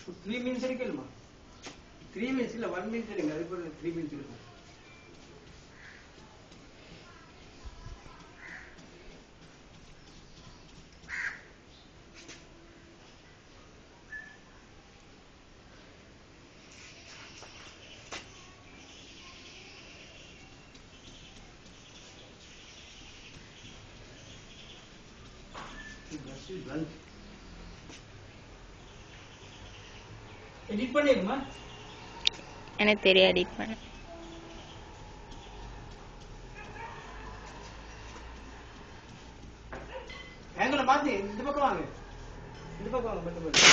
three minutes எடுக்கணுமா three minutes இல்ல one minute எடுங்க அதுக்கு த்ரீ மினிட்ஸ் இருக்கும் எடிட் பண்ணிடுமா எனக்கு தெரியாது எடிட் பண்ண ஆங்கில மாத்தி இந்த பக்கம் வாங்க இந்த பக்கம் வாங்க பட்டு பட்டு